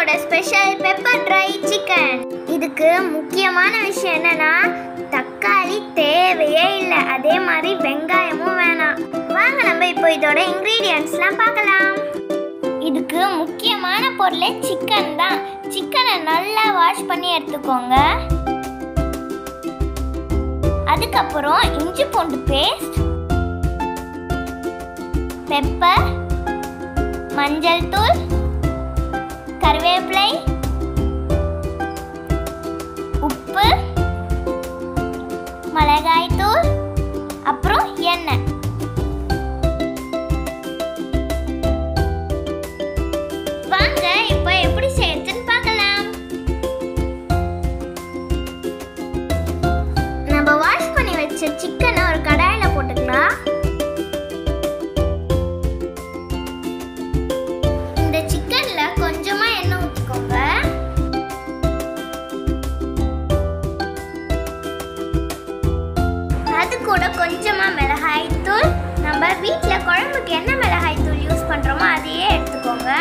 நம்மளோட special pepper try chicken இதுக்கு முக்கியமான விஷயம் என்னன்னா தக்காளி தேவையே இல்லை அதே மாதிரி வெங்காயமும் வேணாம் வாங்க நம்ம இப்போ இதோட இன்க்ரீடியன்ட்ஸ்லாம் பார்க்கலாம் இதுக்கு முக்கியமான பொருளே சிக்கன் தான் சிக்கனை நல்லா வாஷ் பண்ணி எடுத்துக்கோங்க அதுக்கப்புறம் இஞ்சி பூண்டு பேஸ்ட் பெப்பர் மஞ்சள் தூள் கருவேப்பிலை உப்பு மிளகாய் தூள் அப்புறம் எண்ணெய் வாங்க இப்போ எப்படி செய்யறதுன்னு பார்க்கலாம் நம்ம வாஷ் பண்ணி வச்ச சிக்கனை ஒரு கடாயில போட்டுக்கலாம் இந்த சிக்கன்ல கொஞ்சமா எண்ணெய் ஊத்திக்கோங்க அது கூட கொஞ்சமா மிளகாய் தூள் நம்ம வீட்ல குழம்புக்கு என்ன மிளகாய் தூள் யூஸ் பண்றோமோ அதையே எடுத்துக்கோங்க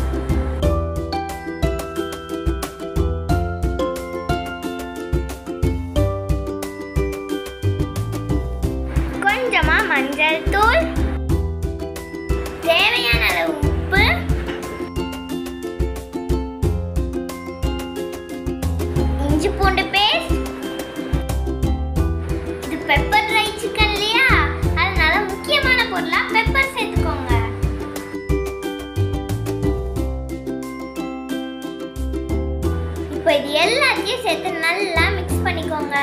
கொஞ்சமா மஞ்சள் தூள் தேவையான அளவு உப்பு இஞ்சி பூண்டு பேஸ்ட் இது பெப்பர் ட்ரை சிக்கன் இல்லையா அதனால முக்கியமான பொருளா பெப்பர் சேர்த்துக்கோங்க இப்போ இது எல்லாத்தையும் சேர்த்து நல்லா மிக்ஸ் பண்ணிக்கோங்க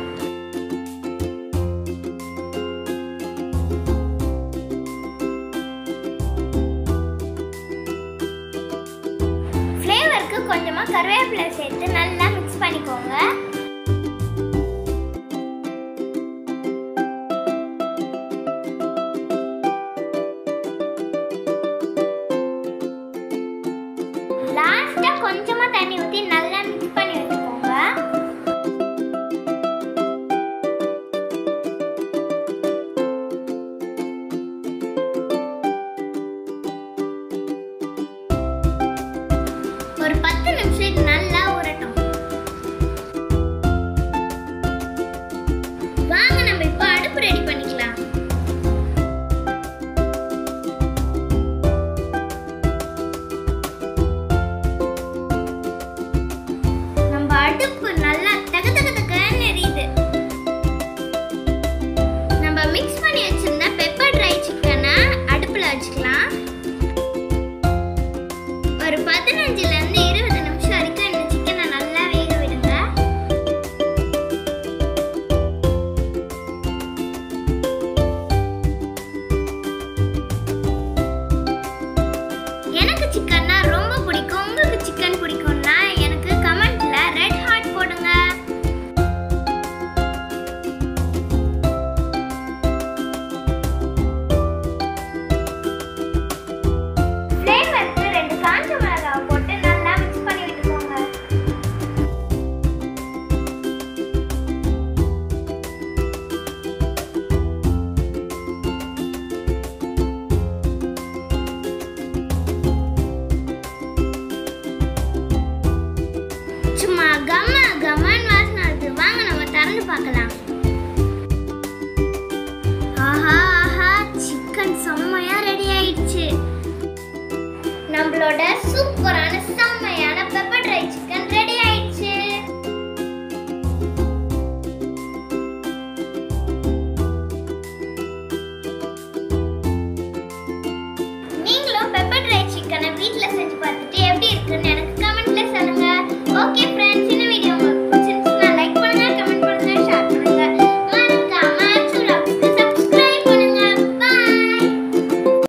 ஃப்ளேவருக்கு கொஞ்சமா கருவேப்பிலை சேர்த்து நல்லா மிக்ஸ் பண்ணிக்கோங்க லாஸ்டா கொஞ்சமா தண்ணி ஊத்தி நல்லா